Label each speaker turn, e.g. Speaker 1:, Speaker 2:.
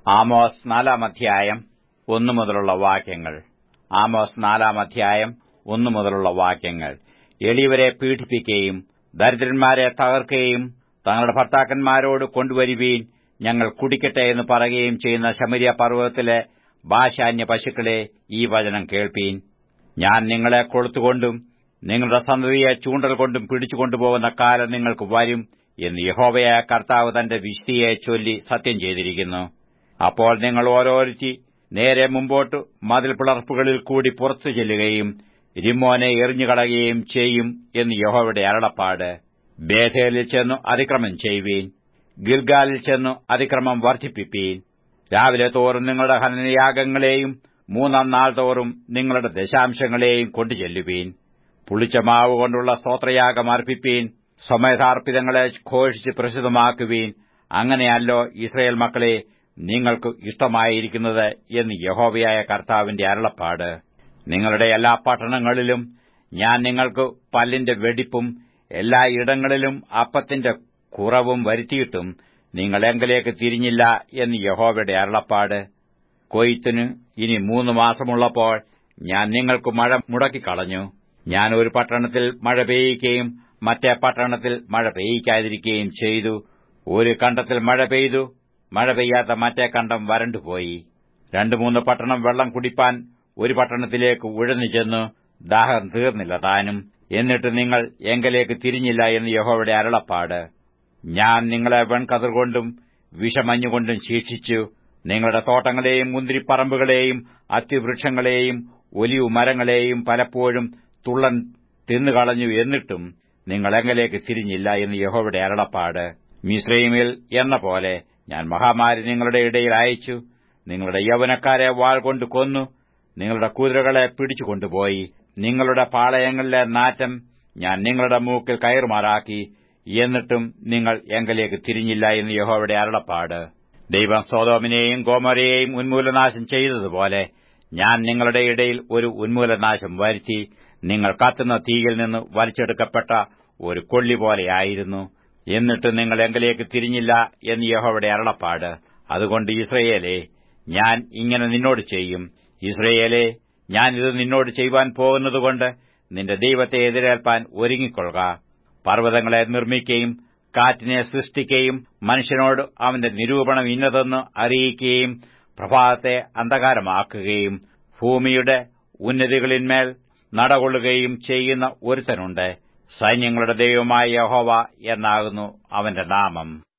Speaker 1: Amos നാലാം അധ്യായം ഒന്നു മുതലുള്ള വാക്യങ്ങൾ ആമോസ് നാലാം അധ്യായം ഒന്നു മുതലുള്ള വാക്യങ്ങൾ എളിയവരെ പീഡിപ്പിക്കുകയും ദരിദ്രന്മാരെ തകർക്കുകയും തങ്ങളുടെ ഭർത്താക്കന്മാരോട് കൊണ്ടുവരുവീൻ ഞങ്ങൾ കുടിക്കട്ടെ എന്ന് പറയുകയും ചെയ്യുന്ന ശമരിയ പർവ്വതത്തിലെ ഭാഷാന്യ പശുക്കളെ ഈ വചനം കേൾപ്പീൻ ഞാൻ നിങ്ങളെ കൊളുത്തുകൊണ്ടും നിങ്ങളുടെ സന്തതിയെ ചൂണ്ടൽ കൊണ്ടും പിടിച്ചുകൊണ്ടുപോകുന്ന കാലം നിങ്ങൾക്ക് വരും എന്ന് യഹോവയായ കർത്താവ് തന്റെ വിശുദ്ധിയെ ചൊല്ലി സത്യം ചെയ്തിരിക്കുന്നു അപ്പോൾ നിങ്ങൾ ഓരോരുത്തി നേരെ മുമ്പോട്ട് മതിൽ പിളർപ്പുകളിൽ കൂടി പുറത്തു ചെല്ലുകയും രിമ്മോനെ എറിഞ്ഞുകളയുകയും ചെയ്യും എന്ന് യഹോവയുടെ അരളപ്പാട് ബേഥേലിൽ ചെന്നു അതിക്രമം ചെയ്യുവീൻ ഗിൽഗാലിൽ ചെന്നു അതിക്രമം വർദ്ധിപ്പിപ്പീൻ രാവിലെ തോറും നിങ്ങളുടെ ഹനനയാഗങ്ങളെയും മൂന്നാം നാൾ തോറും നിങ്ങളുടെ ദശാംശങ്ങളെയും കൊണ്ടുചെല്ലുവീൻ പുളിച്ച മാവ് കൊണ്ടുള്ള സ്തോത്രയാഗം അർപ്പിപ്പീൻ സമയഥാർപ്പിതങ്ങളെ ഘോഷിച്ച് പ്രസിദ്ധമാക്കുവീൻ അങ്ങനെയല്ലോ ഇസ്രയേൽ മക്കളെ നിങ്ങൾക്ക് ഇഷ്ടമായിരിക്കുന്നത് എന്ന് യഹോവയായ കർത്താവിന്റെ അരുളപ്പാട് നിങ്ങളുടെ എല്ലാ പട്ടണങ്ങളിലും ഞാൻ നിങ്ങൾക്ക് പല്ലിന്റെ വെടിപ്പും എല്ലാ ഇടങ്ങളിലും അപ്പത്തിന്റെ കുറവും വരുത്തിയിട്ടും നിങ്ങൾ എങ്കിലേക്ക് തിരിഞ്ഞില്ല എന്ന് യഹോവയുടെ അരുളപ്പാട് കൊയ്ത്തിന് ഇനി മൂന്ന് മാസമുള്ളപ്പോൾ ഞാൻ നിങ്ങൾക്ക് മഴ മുടക്കിക്കളഞ്ഞു ഞാൻ ഒരു പട്ടണത്തിൽ മഴ പെയ്യിക്കുകയും മറ്റേ പട്ടണത്തിൽ മഴ പെയ്യിക്കാതിരിക്കുകയും ചെയ്തു ഒരു കണ്ടത്തിൽ മഴ പെയ്തു മഴ പെയ്യാത്ത മറ്റേ കണ്ടം വരണ്ടുപോയി രണ്ടു മൂന്ന് പട്ടണം വെള്ളം കുടിപ്പാൻ ഒരു പട്ടണത്തിലേക്ക് ഉഴന്നു ചെന്നു ദാഹം തീർന്നില്ല താനും എന്നിട്ട് നിങ്ങൾ എങ്കലേക്ക് തിരിഞ്ഞില്ല എന്ന് യഹോവയുടെ അരുളപ്പാട് ഞാൻ നിങ്ങളെ വെൺകതിർകൊണ്ടും വിഷമഞ്ഞുകൊണ്ടും ശിക്ഷിച്ചു നിങ്ങളുടെ തോട്ടങ്ങളെയും മുന്തിരിപ്പറമ്പുകളെയും അത്തിവൃക്ഷങ്ങളെയും ഒലിവു മരങ്ങളെയും പലപ്പോഴും തുള്ളൻ തിന്നുകളഞ്ഞു എന്നിട്ടും നിങ്ങൾ എങ്കലേക്ക് തിരിഞ്ഞില്ല എന്ന് യഹോവയുടെ അരുളപ്പാട് മിശ്രൈമിൽ എന്ന പോലെ ഞാൻ മഹാമാരി നിങ്ങളുടെ ഇടയിൽ അയച്ചു നിങ്ങളുടെ യൗവനക്കാരെ വാൾ കൊണ്ട് കൊന്നു നിങ്ങളുടെ കുതിരകളെ പിടിച്ചുകൊണ്ടുപോയി നിങ്ങളുടെ പാളയങ്ങളിലെ നാറ്റം ഞാൻ നിങ്ങളുടെ മൂക്കിൽ കയറുമാറാക്കി എന്നിട്ടും നിങ്ങൾ എങ്കലേക്ക് തിരിഞ്ഞില്ല എന്ന് യഹോവയുടെ അരുളപ്പാട് ദൈവം സോതോമിനെയും ഗോമരയെയും ഉന്മൂലനാശം ചെയ്തതുപോലെ ഞാൻ നിങ്ങളുടെ ഇടയിൽ ഒരു ഉന്മൂലനാശം വരുത്തി നിങ്ങൾ കത്തുന്ന തീയിൽ നിന്ന് വലിച്ചെടുക്കപ്പെട്ട ഒരു കൊള്ളി പോലെയായിരുന്നു എന്നിട്ട് നിങ്ങൾ എങ്കിലേക്ക് തിരിഞ്ഞില്ല എന്ന് യഹോവയുടെ അരുളപ്പാട് അതുകൊണ്ട് ഇസ്രയേലെ ഞാൻ ഇങ്ങനെ നിന്നോട് ചെയ്യും ഇസ്രയേലെ ഞാൻ ഇത് നിന്നോട് ചെയ്യുവാൻ പോകുന്നതുകൊണ്ട് നിന്റെ ദൈവത്തെ എതിരേൽപ്പാൻ ഒരുങ്ങിക്കൊള്ളുക പർവ്വതങ്ങളെ നിർമ്മിക്കുകയും കാറ്റിനെ സൃഷ്ടിക്കുകയും മനുഷ്യനോട് അവന്റെ നിരൂപണം ഇന്നതെന്ന് അറിയിക്കുകയും പ്രഭാതത്തെ അന്ധകാരമാക്കുകയും ഭൂമിയുടെ ഉന്നതികളിന്മേൽ നടകൊള്ളുകയും ചെയ്യുന്ന ഒരുത്തനുണ്ട് സൈന്യങ്ങളുടെ ദൈവമായ യഹോവ എന്നാകുന്നു അവന്റെ നാമം